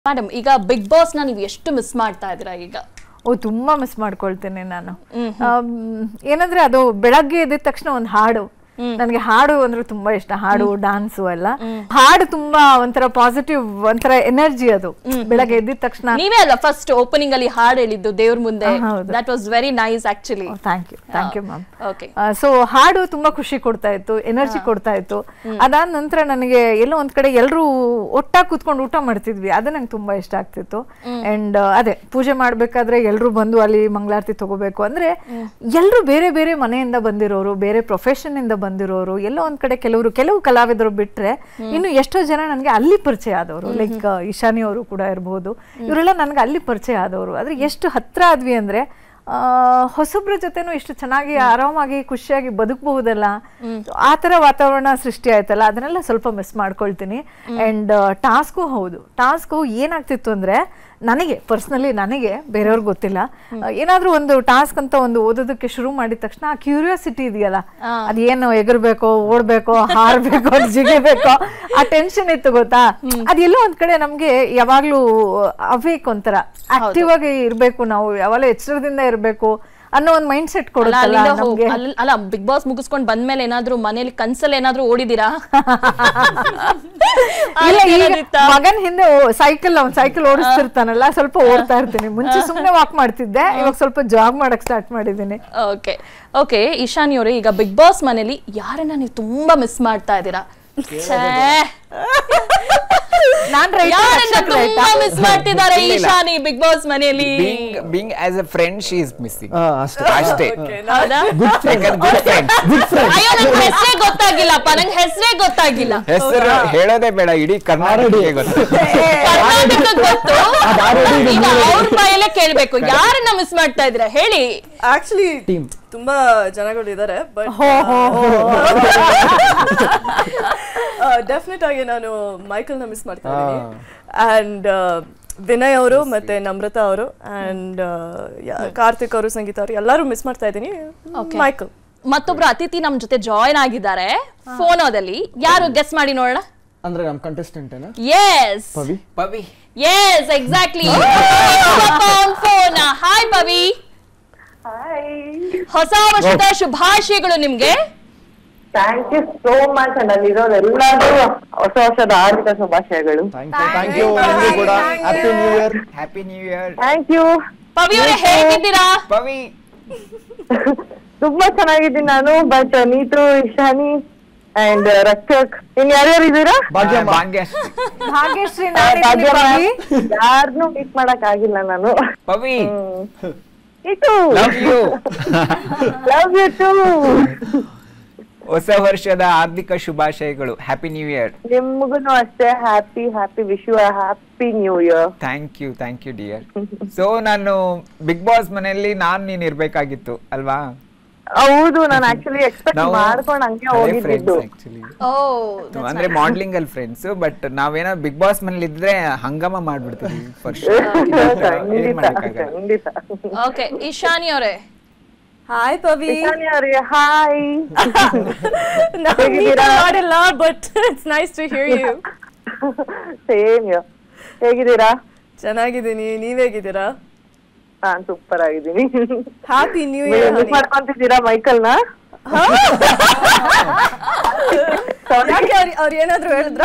Madam ಈಗ big boss ನ ನೀವು ಎಷ್ಟು ಮಿಸ್ ಮಾಡ್ತಾ ಇದ್ದೀರಾ ಈಗ ಓ ತುಂಬಾ ಮಿಸ್ ಮಾಡ್ಕೊಳ್ತೇನೆ ನಾನು ಆಮ್, ಏನಂದ್ರೆ ಅದು ಬೆಳಗ್ಗೆ ಎದ್ದ ತಕ್ಷಣ ಒಂದು ಹಾಡು ನನಗೆ ಹಾಡು ಅಂದ್ರೆ ತುಂಬಾ ಇಷ್ಟ ಹಾಡು ಡಾನ್ಸು ಎಲ್ಲ ಹಾಡು ತುಂಬಾ ಒಂಥರ ಪಾಸಿಟಿವ್ ಒಂಥರ ಎನರ್ಜಿ ಅದು ಬೆಳಗ್ಗೆ ಎದ್ದ ತಕ್ಷಣ ನೀವೇ ಅಲ್ಲ ಫಸ್ಟ್ ಓಪನಿಂಗ್ ಅಲ್ಲಿ ಹಾಡು ಹೇಳಿದ್ದು ದೇವ್ರ ಮುಂದೆ ಆ, ಹೌದು. That was very nice actually thank you thank you ma'am okay so ಹಾಡು ತುಂಬಾ ಖುಷಿ ಕೊಡ್ತಾ ಇತ್ತು ಎನರ್ಜಿ ಕೊಡ್ತಾ ಇತ್ತು ಅದಾದ ನಂತರ ನನಗೆ ಎಲ್ಲೋ ಒಂದ್ ಕಡೆ ಎಲ್ಲರೂ ಒಟ್ಟಾಗಿ ಕೂತ್ಕೊಂಡು ಊಟ ಮಾಡ್ತಿದ್ವಿ ಅದು ನಂಗೆ ತುಂಬಾ ಇಷ್ಟ ಆಗ್ತಿತ್ತು ಅಂಡ್ ಅದೇ ಪೂಜೆ ಮಾಡ್ಬೇಕಾದ್ರೆ ಎಲ್ಲರೂ ಬಂದು ಅಲ್ಲಿ ಮಂಗಳಾರತಿ ತಗೋಬೇಕು ಅಂದ್ರೆ ಎಲ್ಲರೂ ಬೇರೆ ಬೇರೆ ಮನೆಯಿಂದ ಬಂದಿರೋರು ಬೇರೆ ಪ್ರೊಫೆಷನ್ ಇಂದ ಬಂದಿರೋರು ಎಲ್ಲೋ ಒಂದ್ ಕಡೆ ಕೆಲವರು ಕೆಲವು ಕಲಾವಿದರು ಬಿಟ್ರೆ ಇನ್ನು ಎಷ್ಟೋ ಜನ ನನಗೆ ಅಲ್ಲಿ ಪರಿಚಯ ಆದವರು ಲೈಕ್ ಇಶಾನಿ ಅವರು ಕೂಡ ಇರಬಹುದು ಇವರೆಲ್ಲ ನನಗೆ ಅಲ್ಲಿ ಪರಿಚಯ ಆದವರು ಆದ್ರೆ ಎಷ್ಟು ಹತ್ರ ಆದ್ವಿ ಅಂದ್ರೆ ಆ, ಹೊಸಬ್ರ ಜೊತೆನೂ ಇಷ್ಟು ಚೆನ್ನಾಗಿ ಆರಾಮಾಗಿ ಖುಷಿಯಾಗಿ ಬದುಕಬಹುದಲ್ಲ ಆ ಥರ ವಾತಾವರಣ ಸೃಷ್ಟಿ ಆಯ್ತಲ್ಲ ಅದನ್ನೆಲ್ಲ ಸ್ವಲ್ಪ ಮಿಸ್ ಮಾಡ್ಕೊಳ್ತೀನಿ ಅಂಡ್ ಟಾಸ್ಕು ಹೌದು ಟಾಸ್ಕು ಏನಾಗ್ತಿತ್ತು ಅಂದ್ರೆ ನನಗೆ ಪರ್ಸ್ನಲಿ ನನಗೆ ಬೇರೆಯವ್ರಿಗೆ ಗೊತ್ತಿಲ್ಲ ಆ, ಏನಾದ್ರೂ ಒಂದು ಟಾಸ್ಕ್ ಅಂತ ಒಂದು ಓದೋದಕ್ಕೆ ಶುರು ಮಾಡಿದ ತಕ್ಷಣ ಆ ಕ್ಯೂರಿಯಾಸಿಟಿ ಇದೆಯಲ್ಲ ಅದೇನು ಎಗರ್ಬೇಕೋ ಓಡ್ಬೇಕೋ ಹಾರ್ಬೇಕೋ ಜಿಗಿಬೇಕೋ ಆ ಟೆನ್ಷನ್ ಇತ್ತು ಗೊತ್ತಾ ಅದೆಲ್ಲೋ ಒಂದ್ ಕಡೆ ನಮ್ಗೆ ಯಾವಾಗ್ಲೂ ಅವೇಕ್ ಒಂಥರ ಆಕ್ಟಿವ್ ಆಗಿ ಇರ್ಬೇಕು ನಾವು ಯಾವಾಗಲೂ ಎಚ್ಚರದಿಂದ ಇರ್ಬೇಕು ಅನ್ನೋ ಒಂದು ಮೈಂಡ್ ಸೆಟ್ ಕೊಡುತ್ತಲ್ಲ ನಮ್ಗೆ ಅಲ್ಲ ಬಿಗ್ ಬಾಸ್ ಮುಗಿಸ್ಕೊಂಡ್ ಬಂದ್ಮೇಲೆ ಏನಾದ್ರೂ ಮನೇಲಿ ಕನ್ಸಲ್ಲಿ ಏನಾದ್ರೂ ಓಡಿದೀರಾ ಇಲ್ಲ ಆ ರೀತಿ ಈಗ ಏನಾದಿತ್ತಾ? ಮಗನ್ ಹಿಂದೆ ಸೈಕಲ್ ಅವ್ನ್ ಸೈಕಲ್ ಓಡಿಸ್ತಿರ್ತಾನಲ್ಲ ಸ್ವಲ್ಪ ಓಡ್ತಾ ಇರ್ತೀನಿ ಮುಂಚೆ ಸುಮ್ನೆ ವಾಕ್ ಮಾಡ್ತಿದ್ದೆ ಇವಾಗ ಸ್ವಲ್ಪ ಜಾಗ್ ಮಾಡಕ್ ಸ್ಟಾರ್ಟ್ ಮಾಡಿದ್ದೀನಿ ಓಕೆ ಓಕೆ ಇಶಾನಿ ಅವರೇ ಈಗ ಬಿಗ್ ಬಾಸ್ ಮನೇಲಿ ಯಾರನ್ನ ನೀವು ತುಂಬಾ ಮಿಸ್ ಮಾಡ್ತಾ ಇದ್ದೀರಾ ಛೇ. ನಾನ್ ರೈತ ಯಾರನ್ನ ರಕ್ಷಕ್ ರೈತ. ತುಂಬಾ ಮಿಸ್ ಮಾಡ್ತಿದ್ದಾರೆ ಇಲ್ಲ, ಇಲ್ಲ. ಇಶಾನಿ ಬಿಗ್ ಬಾಸ್ ಮನೆಯಲ್ಲಿ being being as a friend she is missing ಆ, ಅಷ್ಟೇ ಅಷ್ಟೇ ಹೌದಾ Like a good friend ಅಯ್ಯೋ ನಂಗೆ ಹೆಸರೇ ಗೊತ್ತಾಗಿಲ್ಲಪ್ಪ ನಂಗೆ ಹೆಸರೇ ಗೊತ್ತಾಗಿಲ್ಲ ಹೆಸರು ಹೇಳೋದೇ ಬೇಡ ಇಡೀ ಕರ್ನಾಟಕಕ್ಕೆ ಗೊತ್ತು ಕರ್ನಾಟಕಕ್ಕೆ ಗೊತ್ತು ಈಗ ಅವ್ರ ಬಾಯಲ್ಲೇ ಕೇಳ್ಬೇಕು ಯಾರನ್ನ ಮಿಸ್ ಮಾಡ್ತಾ ಇದ್ದೀರಾ ಹೇಳಿ ಆಕ್ಚುಲಿ Team. ತುಂಬಾ ಜನಗಳು ಇದ್ದಾರೆ ಬಟ್ ಹೋ ಹೋ ಹೋ ಡೆಫಿನೆಟ್ ಆಗಿ ನಾನು ಮೈಕಲ್ ನ ಮಿಸ್ ಮಾಡ್ತಾ ಇದ್ದೀನಿ ಅಂಡ್ ವಿನಯ್ ಅವರು ಮತ್ತೆ ನಮ್ರತಾ ಅವರು ಅಂಡ್ ಕಾರ್ತಿಕ್ ಅವರು ಸಂಗೀತ ಅವರು ಎಲ್ಲರೂ ಮಿಸ್ ಮಾಡ್ತಾ ಇದ್ದೀನಿ ಮೈಕಲ್ ಮತ್ತೊಬ್ರು ಅತಿಥಿ ನಮ್ ಜೊತೆ ಜಾಯ್ನ್ ಆಗಿದ್ದಾರೆ ಫೋನೋದಲ್ಲಿ ಯಾರು ಗೆಸ್ ಮಾಡಿ ನೋಡೋಣ ಅಂದ್ರೆ ನಮ್ ಕಂಟೆಸ್ಟೆಂಟ್ ಏನ yes Pavi Pavi yes exactly phone hi Pavi ಹೊಸ ವರ್ಷದ ಶುಭಾಶಯಗಳು ನಿಮ್ಗೆ ಥ್ಯಾಂಕ್ ಯು ಸೋ ಮಚ್ ನಲ್ಲಿರೋರು ಎಲ್ಲರಿಗೂ ಹೊಸ ವರ್ಷದ ಆರ್ಥಿಕ ಶುಭಾಶಯಗಳು ಥ್ಯಾಂಕ್ ಯು ಥ್ಯಾಂಕ್ ಯು ನಿಮಗೂ ಕೂಡ happy new year happy new year thank you Pavi ಅವರೇ ಹೇಗಿದ್ದೀರಾ ಪವಿ ತುಂಬಾ ಚೆನ್ನಾಗಿದ್ದೀನಿ ನಾನು but Neetu Ishani and Rakshak in ಯಾರ್ಯಾರು ಇದ್ದೀರಾ ಭಾಗ್ಯಮ್ಮ ಭಾಗ್ಯಶ್ರೀ ಭಾಗ್ಯಶ್ರೀ ನಾನಿದ್ದೀನಿ ಪವಿ. ಯಾರನ್ನೂ ಮೀಟ್ ಮಾಡಕ್ ಆಗಿಲ್ಲ ನಾನು ಪವಿ ಇಟ್ಟು love you love you too ಹೊಸ ವರ್ಷದ ಹಾರ್ದಿಕ ಶುಭಾಶಯಗಳು ಹ್ಯಾಪಿ ನ್ಯೂ ಇಯರ್ ನಿಮ್ಗೂ ಅಷ್ಟೇ happy happy wish you happy new year thank you thank you dear so ನಾನು ಬಿಗ್ ಬಾಸ್ ಮನೆಯಲ್ಲಿ ನಾನ್ ನೀನ್ ಇರ್ಬೇಕಾಗಿತ್ತು ಅಲ್ವಾ ಹೌದು ನಾನು ಆಕ್ಚುಲಿ ಎಕ್ಸ್ಪೆಕ್ಟ್ ನಾವು ಮಾಡ್ಕೊಂಡು ಹಂಗೆ ಹಳೆ ಹೋಗಿದ್ದು friends actually. ಓ ಅಂದ್ರೆ ಮಾಡ್ಲಿಂಗ್ ಅಲ್ಲಿ ಫ್ರೆಂಡ್ಸ್ ಬಟ್ ನಾವೇನೋ ಬಿಗ್ ಬಾಸ್ ಮನೇಲಿ ಇದ್ರೆ ಹಂಗಾಮ ಮಾಡ್ಬಿಡ್ತೀವಿ ಫಸ್ಟ್ ಏನ್ ಮಾಡಕ್ಕಾಗಲ್ಲ ಖಂಡಿತ ಓಕೆ ಇಶಾನಿ ಅವರೇ ಹಾಯ್ ಪವಿ ಇಶಾನಿ ಅವ್ರಿಗೆ ಹಾಯ್ ಹೇಗಿದ್ದೀರಾ? ಮಾಡಿಲ್ಲ but it's nice to hear you same ಹೇಗಿದ್ದೀರಾ ಚೆನ್ನಾಗಿದ್ದೀನಿ ನೀವ್ ಹೇಗಿದ್ದೀರಾ ನಾನ್ ಸೂಪರ್ ಆಗಿದ್ದೀನಿ ಹ್ಯಾಪಿ ನ್ಯೂ ನೀವು ಇಯರ್ miss ಮಾಡ್ಕೊಂತಿದ್ದೀರಾ ಮೈಕಲ್ನ ಯಾಕೆ ಅವ್ರು ಅವ್ರು ಏನಾದ್ರು ಹೇಳಿದ್ರ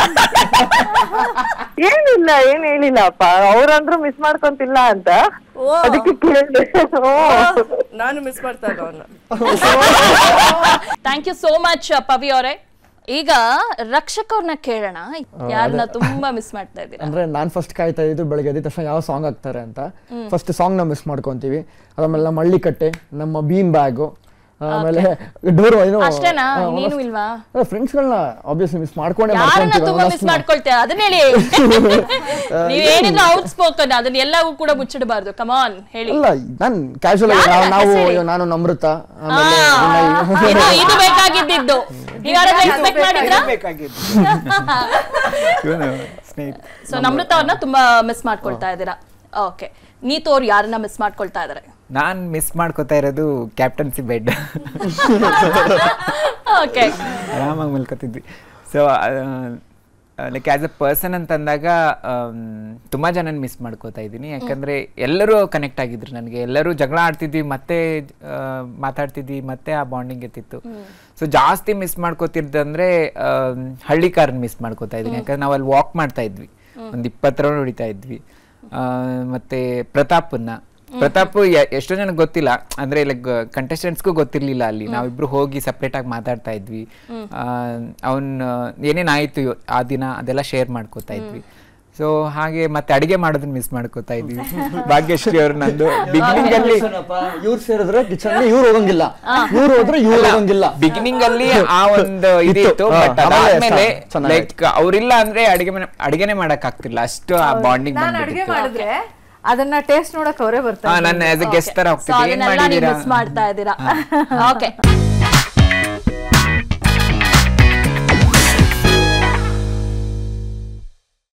ಏನಿಲ್ಲ ಏನ್ ಹೇಳಿಲ್ಲಪ್ಪ ಅವ್ರಂದ್ರು ಮಿಸ್ ಮಾಡ್ಕೊಂತಿಲ್ಲ ಅಂತ ಓ ಅದಕ್ಕೆ ಕೇಳಿದೆ ಓ. ನಾನು ಮಿಸ್ ಮಾಡ್ತಾ ಇಲ್ಲ ಅವ್ರನ್ನ thank you so much Pavi ಅವರೇ ಈಗ ರಕ್ಷಕ್ ಅವ್ರನ್ನ ಕೇಳೋಣ ಯಾರನ್ನ ತುಂಬಾ ಮಿಸ್ ಮಾಡ್ತಾ ಇದ್ದೀರಾ ಅಂದ್ರೆ ನಾನ್ ಫಸ್ಟ್ ಕಾಯ್ತಾ ಇದ್ದು ಬೆಳಗ್ಗೆ ಎದ್ದ ತಕ್ಷಣ ಯಾವ ಸಾಂಗ್ ಹಾಕ್ತಾರೆ ಅಂತ ಫಸ್ಟ್ ಸಾಂಗ್ ನ ಮಿಸ್ ಮಾಡ್ಕೊಂತೀವಿ ಅದಾದ್ಮೇಲೆ ನಮ್ಮ ಹಳ್ಳಿಕಟ್ಟೆ ನಮ್ಮ ಬೀನ್ ಬ್ಯಾಗು ಆಮೇಲೆ ಡೋರ್ ಏನೋ ಅಷ್ಟೇನಾ ನೀನು ಇಲ್ವಾ ಫ್ರೆಂಡ್ಸ್ಗಳನ್ನ ಆಬ್ವಿಯಸ್ಲಿ ಮಿಸ್ ಮಾಡ್ಕೊಂಡೇ ಯಾರನ್ನ ಮಾಡ್ಕೊಂತೀವಿ ತುಂಬಾ ಮಿಸ್ ಮಾಡ್ಕೊಳ್ತೀರಾ ಅದನ್ನ ಹೇಳಿ ನೀವ್ ಏನಿದ್ರು ಔಟ್ ಸ್ಪೋಕನ್ ಅದನ್ನ ಎಲ್ಲವೂ ಕೂಡ ಮುಚ್ಚಿಡಬಾರ್ದು ಕಮಾನ್ ಹೇಳಿ ಅಲ್ಲ ನಾನ್ ಕ್ಯಾಶುವಲ್ ಆಗಿ ನಾವು ನಾವು ಹೆಸರು? ನಾನು ನಮ್ರತ ಆ, ಆಮೇಲೆ ಇದು ಇದು ಬೇಕಾಗಿದ್ದಿದ್ದು ನೀವ್ ಯಾರಾದ್ರೂ ಎಕ್ಸ್ಪೆಕ್ಟ್ ಮಾಡಿದ್ರಾ ಬೇಕಾಗಿತ್ತು ಇವನು ಸ್ನೇಹಿತ ಸೊ ನಮ್ರತ ಅವ್ರನ್ನ ತುಂಬಾ ಮಿಸ್ ಮಾಡ್ಕೊಳ್ತಾ ಇದ್ದೀರಾ ಓಕೆ ನೀತು ಅವ್ರು ಯಾರನ್ನ ಮಿಸ್ ಮಾಡ್ಕೊಳ್ತಾ ಇದಾರೆ ನಾನ್ ಮಿಸ್ ಮಾಡ್ಕೋತಾ ಇರೋದು ಕ್ಯಾಪ್ಟನ್ಸಿ ಬೆಡ್ ಓಕೆ ಆರಾಮಾಗಿ ಮಲ್ಕೋತಿದ್ವಿ so like as a person ಅಂತಂದಾಗ ಆಮ್, ತುಂಬಾ ಜನ ಮಿಸ್ ಮಾಡ್ಕೋತಾ ಇದ್ದೀನಿ ಯಾಕಂದ್ರೆ ಎಲ್ಲರೂ ಕನೆಕ್ಟ್ ಆಗಿದ್ರು ನನಗೆ ಎಲ್ಲರೂ ಜಗಳ ಆಡ್ತಿದ್ವಿ ಮತ್ತೆ ಆ, ಮಾತಾಡ್ತಿದ್ವಿ ಮತ್ತೆ ಆ ಬಾಂಡಿಂಗ್ ಇರ್ತಿತ್ತು ಸೊ ಜಾಸ್ತಿ ಮಿಸ್ ಮಾಡ್ಕೋತಿರ್ದಂದ್ರೆ ಆಮ್, ಹಳ್ಳಿ ಕಾರನ್ ಮಿಸ್ ಮಾಡ್ಕೋತಾ ಇದ್ದೀನಿ ಯಾಕಂದ್ರೆ ನಾವು ಅಲ್ಲಿ ವಾಕ್ ಮಾಡ್ತಾ ಇದ್ವಿ ಒಂದ್ ಇಪ್ಪತ್ತು ರೌಂಡ್ ಹೊಡಿತಾ ಇದ್ವಿ ಆ, ಮತ್ತೆ ಪ್ರತಾಪನ್ನ ಪ್ರತಾಪ್ ಯ- ಎಷ್ಟೋ ಜನಕ್ಕೆ ಗೊತ್ತಿಲ್ಲ ಅಂದ್ರೆ ಲೈಕ್ ಕಂಟೆಸ್ಟೆಂಟ್ಸ್ಗೂ ಗೊತ್ತಿರ್ಲಿಲ್ಲ ಅಲ್ಲಿ ನಾವಿಬ್ರು ಹೋಗಿ ಸಪ್ರೇಟ್ ಆಗಿ ಮಾತಾಡ್ತಾ ಇದ್ವಿ ಅವನ್ ಏನೇನಾಯ್ತು ಇವ- ಆ ದಿನ ಅದೆಲ್ಲ ಶೇರ್ ಮಾಡ್ಕೋತಾ ಇದ್ವಿ ಸೊ ಹಾಗೆ ಮತ್ತೆ ಅಡಿಗೆ ಮಾಡೋದನ್ನ ಮಿಸ್ ಮಾಡ್ಕೋತಾ ಇದ್ವಿ ಭಾಗ್ಯಶ್ರೀ ಅವ್ರು ನಂದು ಬಿಗಿನಿಂಗ್ ಅಲ್ಲಿ ಇವ್ರು ಸೇರಿದ್ರೆ ಕಿಚನ್ ಇವ್ರು ಹೋಗಂಗಿಲ್ಲ ಇವ್ರು ಹೋದ್ರೆ ಇವ್ರು ಹೋಗಂಗಿಲ್ಲ ಬಿಗಿನಿಂಗ್ ಅಲ್ಲಿ ಆ ಒಂದು ಇತ್ತು. ಇದಿತ್ತು ಹಾ, ಬಟ್ ಆಮೇಲೆ ಅದಾದ್ಮೇಲೆ ಚೆನ್ನಾಗಾಯ್ತು. ಲೈಕ್ ಅವ್ರಿಲ್ಲ ಅಂದ್ರೆ ಅಡಿಗೆ ಮನೆ- ಅಡಿಗೆನೆ ಮಾಡಕ್ ಆಗ್ತಿಲ್ಲ ಅಷ್ಟು ಆ ಬಾಂಡಿಂಗ್ ನಾನು ಅಡುಗೆ ಬಂದ್ಬಿಟ್ಟಿತ್ತು ಮಾಡಿದ್ರೆ ಅದನ್ನ ಟೇಸ್ಟ್ ನೋಡಕ್ ಅವರೇ ಹಾ ಬರ್ತಾರೆ ನಾನು ಆಸ್ ಎ ಗೆಸ್ಟ್ ತರ ಸೊ ಹೋಗ್ತಿದ್ದೆ ಏನ್ ಅದನ್ನೆಲ್ಲ ನೀವು ಮಾಡಿದೀರಾ ಮಿಸ್ ಮಾಡ್ತಾ ಇದ್ದೀರಾ ಓಕೆ